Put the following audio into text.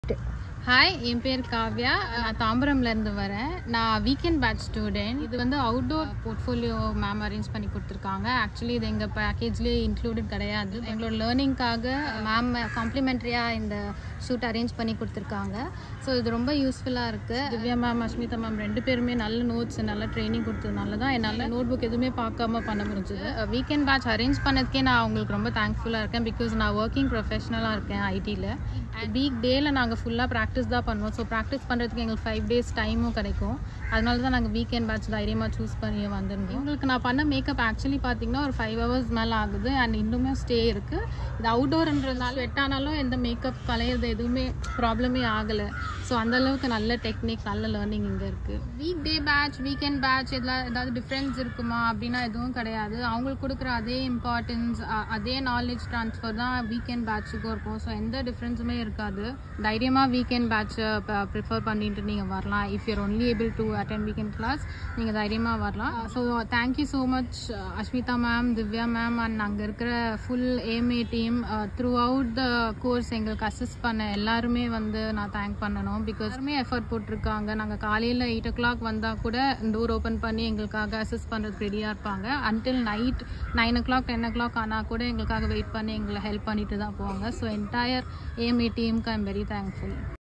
hi என் பேர் காவ்யா நான் தாம்பரம்ல இருந்து வரேன் நான் வீக்கெண்ட் பேட்ச் ஸ்டூடெண்ட் இது வந்து அவுட்டோர் போர்ட்ஃபோலியோ மேம் அரேஞ்ச் பண்ணி கொடுத்துருக்காங்க ஆக்சுவலி இது எங்கள் பேக்கேஜ்லேயே இன்க்ளூடட் கிடையாது எங்களோட லேர்னிங்காக மேம் காம்ப்ளிமெண்ட்ரியாக இந்த ஷூட் அரேஞ்ச் பண்ணி கொடுத்துருக்காங்க ஸோ இது ரொம்ப யூஸ்ஃபுல்லாக இருக்குது திவ்யா மேம் அஸ்மிதா மேம் ரெண்டு பேருமே நல்ல நோட்ஸ் நல்ல ட்ரைனிங் கொடுத்ததுனால தான் என்னால் நோட் புக் எதுவுமே பார்க்காம பண்ண முடிஞ்சது வீக்கெண்ட் பேட்ச் அரேஞ்ச் பண்ணதுக்கே நான் அவங்களுக்கு ரொம்ப தேங்க்ஃபுல்லாக இருக்கேன் பிகாஸ் நான் ஒர்க்கிங் ப்ரொஃபஷனலாக இருக்கேன் ஐடியில் வீக் டேயில் நாங்கள் ஃபுல்லாக ப்ராக்டிஸ் தான் பண்ணுவோம் ஸோ ப்ராக்டிஸ் பண்ணுறதுக்கு எங்களுக்கு ஃபைவ் டேஸ் டைமும் கிடைக்கும் அதனால தான் நாங்கள் வீக்கெண்ட் பேட்ச் தைரியமாக சூஸ் பண்ணி வந்திருந்தோம் உங்களுக்கு நான் பண்ண மேக்கப் ஆக்சுவலி பார்த்தீங்கன்னா ஒரு ஃபைவ் ஹவர்ஸ் மேலே ஆகுது அண்ட் இன்னுமே ஸ்டே இருக்குது இது அவுட்டோர்ன்றதுனால ஸ்வெட் ஆனாலும் எந்த மேக்கப் கலையிறது எதுவுமே ப்ராப்ளமே ஆகலை ஸோ அந்த அளவுக்கு நல்ல டெக்னிக் நல்ல லேர்னிங் இங்கே இருக்குது week day batch weekend batch எதாவது ஏதாவது டிஃப்ரென்ஸ் இருக்குமா அப்படின்னா எதுவும் கிடையாது அவங்களுக்கு கொடுக்குற அதே இம்பார்ட்டன்ஸ் அதே நாலேஜ் ட்ரான்ஸ்ஃபர் தான் வீக்கெண்ட் பேட்சுக்கும் இருக்கும் ஸோ எந்த டிஃப்ரென்ஸுமே இருக்காது தைரியமாக வீக்கெண்ட் பேட்சை ப்ரிஃபர் பண்ணிட்டு நீங்கள் வரலாம் if your only able to attend weekend class நீங்கள் தைரியமாக வரலாம் so thank you so much Asmita ma'am Divya ma'am and அங்கே இருக்கிற full AMA team throughout the course எங்களுக்கு அசிஸ்ட் பண்ண எல்லாருமே வந்து நான் தேங்க் பண்ணணும் பிகாஸ் எல்லாருமே எஃபர்ட் போட்டிருக்காங்க நாங்கள் காலையில் எயிட் ஓ கிளாக் வந்தால் கூட டோர் ஓப்பன் பண்ணி எங்களுக்காக அசிஸ்ட் பண்ணுறதுக்கு ரெடியாக இருப்பாங்க until night nine o'clock ten o'clock ஆனால் கூட எங்களுக்காக வெயிட் பண்ணி எங்களை ஹெல்ப் பண்ணிட்டு தான் போவாங்க ஸோ என்டையர் ஏஎம்ஏ டீமுக்கு ஐம் வெரி தேங்க்ஃபுல்